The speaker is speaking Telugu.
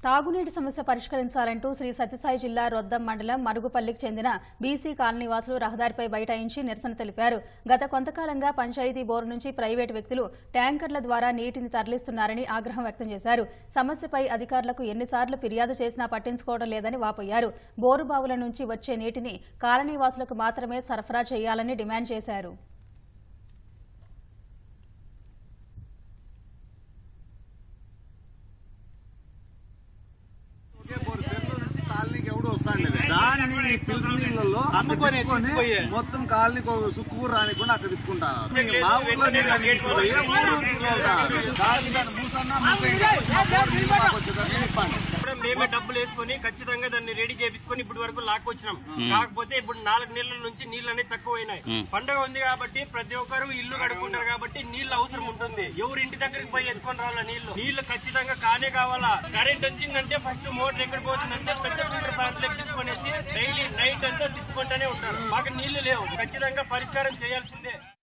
తాగునీటి సమస్య పరిష్కరించాలంటూ శ్రీ సత్యసాయి జిల్లా రొద్దం మండలం మరుగుపల్లికి చెందిన బీసీ కాలనీ వాసులు రహదారిపై బైఠాయించి నిరసన తెలిపారు గత కొంతకాలంగా పంచాయతీ బోరు నుంచి ప్రైవేటు వ్యక్తులు ట్యాంకర్ల ద్వారా నీటిని తరలిస్తున్నారని ఆగ్రహం వ్యక్తం చేశారు సమస్యపై అధికారులకు ఎన్నిసార్లు ఫిర్యాదు చేసినా పట్టించుకోవడం లేదని వాపోయారు బోరు బావుల నుంచి వచ్చే నీటిని కాలనీ వాసులకు మాత్రమే సరఫరా చేయాలని డిమాండ్ చేశారు ఒకే బోరు చెరువు నుంచి కాలనీకి ఎవడు వస్తాడు దాన్ని ఫిల్టర్ నీళ్ళలో అమ్ముకొని అమ్ముకొని తీసుకుపోయే. మొత్తం కాలనీకి ఒక సుక్కుకూర రానికుండా అక్కడ తిప్పుకుంటాను మా ఊర్లో నీళ్ళు అన్ని తీసుకుపోయి ఏ ఊరు తీసుకుంటారు? దాన్ని దాన్ని మూసన్నా మూసేయండి. మా బోరు నీళ్ళు మాకు వచ్చేదాన్ని చెప్పండి. ఇప్పుడు మేమే డబ్బులు వేసుకొని ఖచ్చితంగా దాన్ని రెడీ చేపించుకొని ఇప్పటి వరకు లాక్కొచ్చినాం కాకపోతే ఇప్పుడు నాలుగు నెలల నుంచి నీళ్ళు అనేది తక్కువ అయినాయి పండుగ ఉంది కాబట్టి ప్రతి ఒక్కరు ఇల్లు కడుక్కుంటారు కాబట్టి నీళ్లు అవసరం ఉంటుంది ఎవరి ఇంటి దగ్గరికి పోయి ఎత్తుకొని రావాలా నీళ్లు నీళ్లు ఖచ్చితంగా కానే కావాలా కరెంట్ వచ్చిందంటే ఫస్ట్ మోటార్ ఎక్కడ పోతుందంటే పెద్ద ఫిల్టర్ ప్లాంట్ తీసుకొనేసి డైలీ నైట్ అంతా తిప్పుకుంటూనే ఉంటారు మాకు నీళ్లు లేవు ఖచ్చితంగా పరిష్కారం చేయాల్సిందే